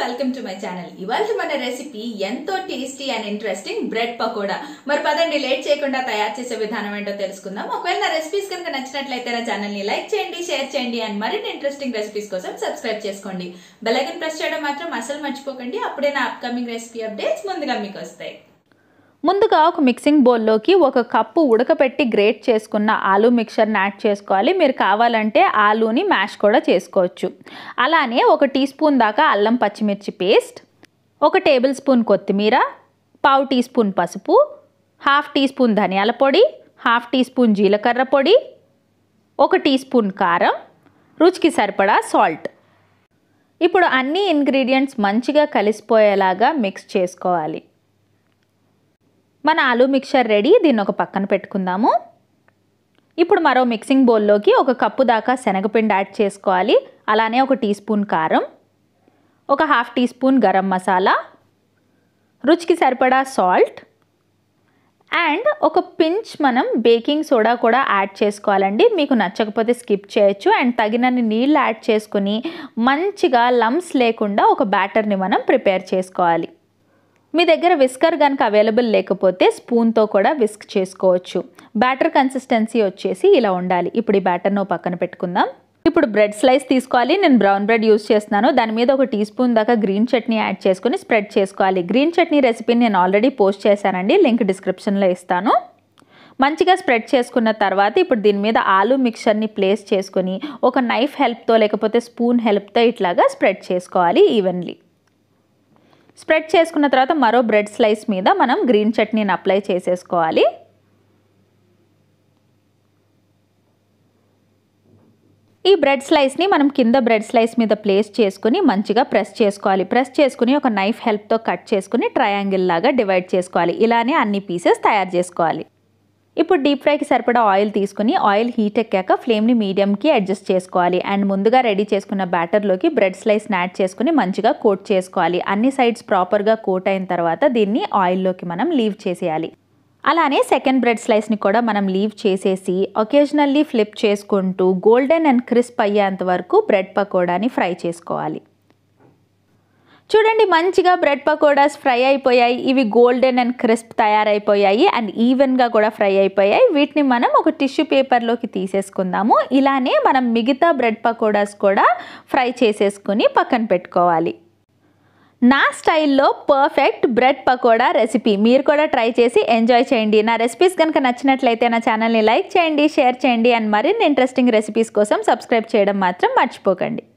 welcome to my channel ఇవాళ మన recipe ఎంతో tasty and interesting bread pakoda మరి పదండి లేట్ చేయకుండా తయారు చేసే విధానం ఏంటో తెలుసుకుందాం ఒకవేళ నా రెసిపీస్ కనుక నచ్చినట్లయితే నా ఛానల్ ని లైక్ చేయండి షేర్ చేయండి అండ్ మరిన్ని ఇంట్రెస్టింగ్ రెసిపీస్ కోసం సబ్స్క్రైబ్ చేసుకోండి బెల్ ఐకన్ ప్రెస్ చేయడం మాత్రం అసలు మర్చిపోకండి అప్పుడే నా అప్కమింగ్ రెసిపీ అప్డేట్స్ ముందుగా మీకు వస్తాయి ముందుగా ఒక మిక్సింగ్ బౌల్లోకి ఒక కప్పు ఉడకపెట్టి గ్రేట్ చేసుకున్న ఆలూ మిక్చర్ని యాడ్ చేసుకోవాలి మీరు కావాలంటే ఆలూని మ్యాష్ కూడా చేసుకోవచ్చు అలానే ఒక టీ స్పూన్ దాకా అల్లం పచ్చిమిర్చి పేస్ట్ ఒక టేబుల్ స్పూన్ కొత్తిమీర పావు టీ స్పూన్ పసుపు హాఫ్ టీ స్పూన్ ధనియాల పొడి హాఫ్ టీ స్పూన్ జీలకర్ర పొడి ఒక టీ స్పూన్ కారం రుచికి సరిపడా సాల్ట్ ఇప్పుడు అన్ని ఇంగ్రీడియంట్స్ మంచిగా కలిసిపోయేలాగా మిక్స్ చేసుకోవాలి మన ఆలూ మిక్చర్ రెడీ దీన్ని ఒక పక్కన పెట్టుకుందాము ఇప్పుడు మరో మిక్సింగ్ బౌల్లోకి ఒక కప్పు దాకా శనగపిండి యాడ్ చేసుకోవాలి అలానే ఒక టీ స్పూన్ కారం ఒక half teaspoon garam masala రుచికి సరిపడా సాల్ట్ అండ్ ఒక పించ్ మనం బేకింగ్ సోడా కూడా యాడ్ చేసుకోవాలండి మీకు నచ్చకపోతే స్కిప్ చేయొచ్చు అండ్ తగినన్ని నీళ్ళు యాడ్ చేసుకుని మంచిగా లమ్స్ లేకుండా ఒక బ్యాటర్ని మనం ప్రిపేర్ చేసుకోవాలి మీ దగ్గర విస్కర్ కనుక అవైలబుల్ లేకపోతే స్పూన్తో కూడా విస్క్ చేసుకోవచ్చు బ్యాటర్ కన్సిస్టెన్సీ వచ్చేసి ఇలా ఉండాలి ఇప్పుడు ఈ బ్యాటర్ను పక్కన పెట్టుకుందాం ఇప్పుడు బ్రెడ్ స్లైస్ తీసుకోవాలి నేను బ్రౌన్ బ్రెడ్ యూస్ చేస్తున్నాను దాని మీద ఒక టీ స్పూన్ దాకా గ్రీన్ చట్నీ యాడ్ చేసుకొని స్ప్రెడ్ చేసుకోవాలి గ్రీన్ చట్నీ రెసిపీని నేను ఆల్రెడీ పోస్ట్ చేశానండి లింక్ డిస్క్రిప్షన్లో ఇస్తాను మంచిగా స్ప్రెడ్ చేసుకున్న తర్వాత ఇప్పుడు దీని మీద ఆలూ మిక్చర్ని ప్లేస్ చేసుకొని ఒక నైఫ్ హెల్ప్తో లేకపోతే స్పూన్ హెల్ప్తో ఇట్లాగా స్ప్రెడ్ చేసుకోవాలి ఈవెన్లీ స్ప్రెడ్ చేసుకున్న తర్వాత మరో బ్రెడ్ స్లైస్ మీద మనం గ్రీన్ చట్నీని అప్లై చేసేసుకోవాలి ఈ బ్రెడ్ స్లైస్ని మనం కింద బ్రెడ్ స్లైస్ మీద ప్లేస్ చేసుకుని మంచిగా ప్రెస్ చేసుకోవాలి ప్రెస్ చేసుకుని ఒక నైఫ్ హెల్ప్తో కట్ చేసుకుని ట్రయాంగిల్ లాగా డివైడ్ చేసుకోవాలి ఇలానే అన్ని పీసెస్ తయారు చేసుకోవాలి ఇప్పుడు డీప్ ఫ్రైకి సరిపడా ఆయిల్ తీసుకుని ఆయిల్ హీట్ ఎక్కాక ఫ్లేమ్ని మీడియంకి అడ్జస్ట్ చేసుకోవాలి అండ్ ముందుగా రెడీ చేసుకున్న బ్యాటర్లోకి బ్రెడ్ స్లైస్ని యాడ్ చేసుకుని మంచిగా కోట్ చేసుకోవాలి అన్ని సైడ్స్ ప్రాపర్గా కోట్ అయిన తర్వాత దీన్ని ఆయిల్లోకి మనం లీవ్ చేసేయాలి అలానే సెకండ్ బ్రెడ్ స్లైస్ని కూడా మనం లీవ్ చేసేసి ఒకేజనల్లీ ఫ్లిప్ చేసుకుంటూ గోల్డెన్ అండ్ క్రిస్ప్ అయ్యేంత వరకు బ్రెడ్ పకోడాని ఫ్రై చేసుకోవాలి చూడండి మంచిగా బ్రెడ్ పకోడాస్ ఫ్రై అయిపోయాయి ఇవి గోల్డెన్ అండ్ క్రిస్ప్ తయారైపోయాయి అండ్ ఈవెన్గా కూడా ఫ్రై అయిపోయాయి వీటిని మనం ఒక టిష్యూ పేపర్లోకి తీసేసుకుందాము ఇలానే మనం మిగతా బ్రెడ్ పకోడాస్ కూడా ఫ్రై చేసేసుకుని పక్కన పెట్టుకోవాలి నా స్టైల్లో పర్ఫెక్ట్ బ్రెడ్ పకోడా రెసిపీ మీరు కూడా ట్రై చేసి ఎంజాయ్ చేయండి నా రెసిపీస్ కనుక నచ్చినట్లయితే నా ఛానల్ని లైక్ చేయండి షేర్ చేయండి అండ్ మరిన్ని ఇంట్రెస్టింగ్ రెసిపీస్ కోసం సబ్స్క్రైబ్ చేయడం మాత్రం మర్చిపోకండి